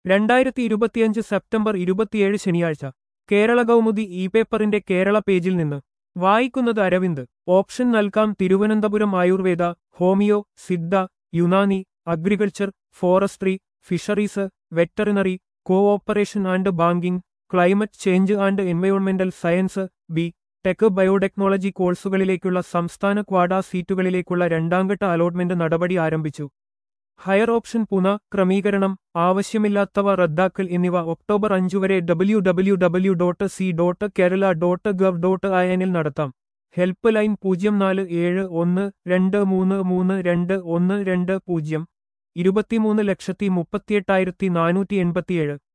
രണ്ടായിരത്തി ഇരുപത്തിയഞ്ച് സെപ്റ്റംബർ ഇരുപത്തിയേഴ് ശനിയാഴ്ച കേരള കൗമുദി ഇ പേപ്പറിന്റെ കേരള പേജിൽ നിന്ന് വായിക്കുന്നത് അരവിന്ദ് ഓപ്ഷൻ നൽകാം Thiruvananthapuram Ayurveda homeo Siddha Unani agriculture forestry fisheries veterinary cooperation and banking climate change and എൻവയോൺമെന്റൽ സയൻസ് ബി ടെക് ബയോടെക്നോളജി കോഴ്സുകളിലേക്കുള്ള സംസ്ഥാന ക്വാഡ സീറ്റുകളിലേക്കുള്ള രണ്ടാംഘട്ട അലോട്ട്മെന്റ് നടപടി ആരംഭിച്ചു ഹയർ ഓപ്ഷൻ പുന ക്രമീകരണം ആവശ്യമില്ലാത്തവ റദ്ദാക്കൽ എന്നിവ ഒക്ടോബർ അഞ്ചു വരെ W W W dot C dot Kerala dot gov dot I എനിൽ നടത്താം ഹെൽപ്പ് ലൈൻ പൂജ്യം നാല് ഏഴ് ഒന്ന് രണ്ട് മൂന്ന് മൂന്ന് രണ്ട് ഒന്ന് രണ്ട് പൂജ്യം ഇരുപത്തിമൂന്ന് ലക്ഷത്തി മുപ്പത്തിയെട്ടായിരത്തി നാനൂറ്റി എൺപത്തിയേഴ്